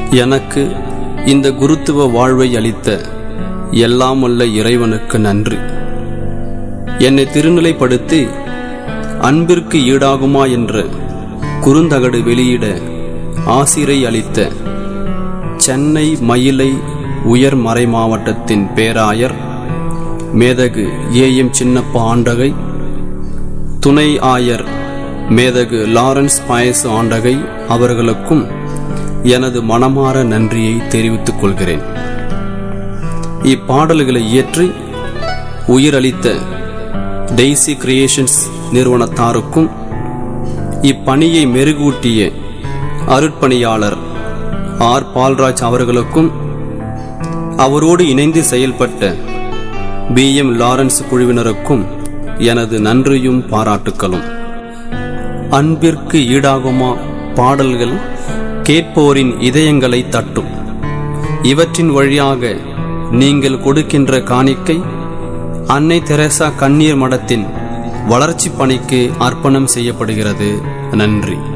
எனக்கு இந்த குருத்துவ வாழ்வை அளித்த எல்லாம் வல்ல இறைவனுக்கு நன்றி என்னை திருநிலைப்படுத்தி அன்பிற்கு ஈடாகுமா என்ற குறுந்தகடு வெளியிட ஆசிரை அளித்த சென்னை மயிலை உயர் மறை மாவட்டத்தின் பேராயர் மேதகு ஏ எம் சின்னப்பா ஆண்டகை துணை ஆயர் மேதகு லாரன்ஸ் பாயசு ஆண்டகை அவர்களுக்கும் எனது மனமார நன்றியை தெரிவித்துக் கொள்கிறேன் இப்பாடல்களை இயற்றி உயிரளித்த டெய்சி கிரியேஷன்ஸ் நிறுவனத்தாருக்கும் இப்பணியை மெருகூட்டிய அருட்பணியாளர் ஆர் பால்ராஜ் அவர்களுக்கும் அவரோடு இணைந்து செயல்பட்ட பி எம் லாரன்ஸ் குழுவினருக்கும் எனது நன்றியும் பாராட்டுக்களும் அன்பிற்கு ஈடாகுமா பாடல்கள் கேட்போரின் இதயங்களை தட்டும் இவற்றின் வழியாக நீங்கள் கொடுக்கின்ற காணிக்கை அன்னை தெரசா கண்ணீர் மடத்தின் வளர்ச்சிப் பணிக்கு அர்ப்பணம் செய்யப்படுகிறது நன்றி